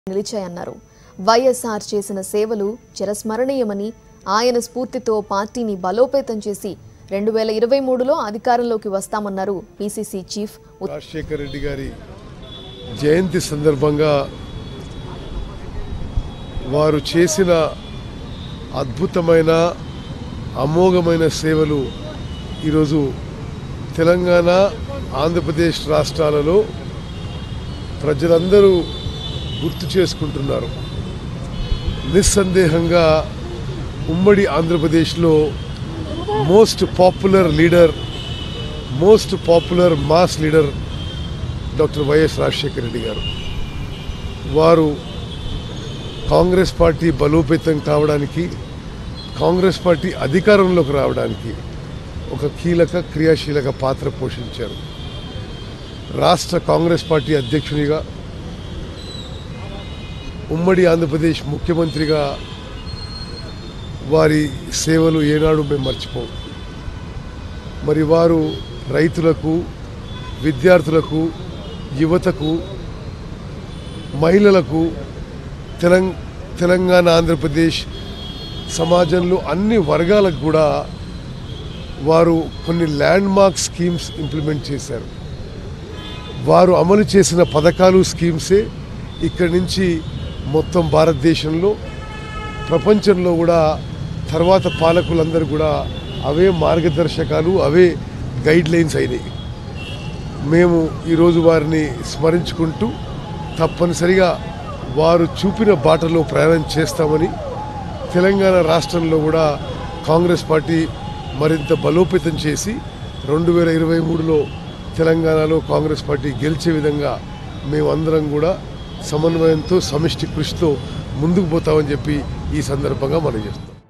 నిలిచాయన్నారు వైఎస్ఆర్ చేసిన సేవలు చిరస్మరణీయమని ఆయన స్ఫూర్తితో పార్టీని బలోపేతం చేసి రెండు వేల ఇరవై మూడులో అధికారంలోకి వస్తామన్నారు పీసీసీ చీఫ్ ఉత్- రాజశేఖర రెడ్డి గారి జయంతి సందర్భంగా వారు చేసిన అద్భుతమైన అమోఘమైన సేవలు ఈరోజు తెలంగాణ ఆంధ్రప్రదేశ్ రాష్ట్రాలలో ప్రజలందరూ గుర్తు చేసుకుంటున్నారు నిస్సందేహంగా ఉమ్మడి ఆంధ్రప్రదేశ్లో most popular leader most popular mass leader doctor YS Rajasekhara Reddy గారు వారు కాంగ్రెస్ పార్టీ బలోపేతం కావడానికి కాంగ్రెస్ పార్టీ అధికారంలోకి రావడానికి ఒక కీలక క్రియాశీలక పాత్ర పోషించారు రాష్ట్ర కాంగ్రెస్ పార్టీ అధ్యక్షునిగా ఉమ్మడి ఆంధ్రప్రదేశ్ ముఖ్యమంత్రిగా వారి సేవలు ఏనాడు మేము మర్చిపోం మరి వారు రైతులకు విద్యార్థులకు యువతకు మహిళలకు తెలంగ తెలంగాణ ఆంధ్రప్రదేశ్ సమాజంలో అన్ని వర్గాలకు కూడా వారు కొన్ని ల్యాండ్ మార్క్ స్కీమ్స్ ఇంప్లిమెంట్ చేశారు వారు అమలు చేసిన పథకాలు స్కీమ్సే ఇక్కడి నుంచి మొత్తం భారతదేశంలో ప్రపంచంలో కూడా తర్వాత పాలకులందరూ కూడా అవే మార్గదర్శకాలు అవే గైడ్ లైన్స్ అయినాయి మేము ఈరోజు వారిని స్మరించుకుంటూ తప్పనిసరిగా వారు చూపిన బాటలో ప్రయాణం చేస్తామని తెలంగాణ రాష్ట్రంలో కూడా కాంగ్రెస్ పార్టీ మరింత బలోపేతం చేసి రెండు వేల ఇరవై మూడులో తెలంగాణలో కాంగ్రెస్ పార్టీ గెలిచే విధంగా మేమందరం కూడా సమన్వయంతో సమిష్టి కృషితో ముందుకు పోతామని చెప్పి ఈ సందర్భంగా మనం చేస్తాం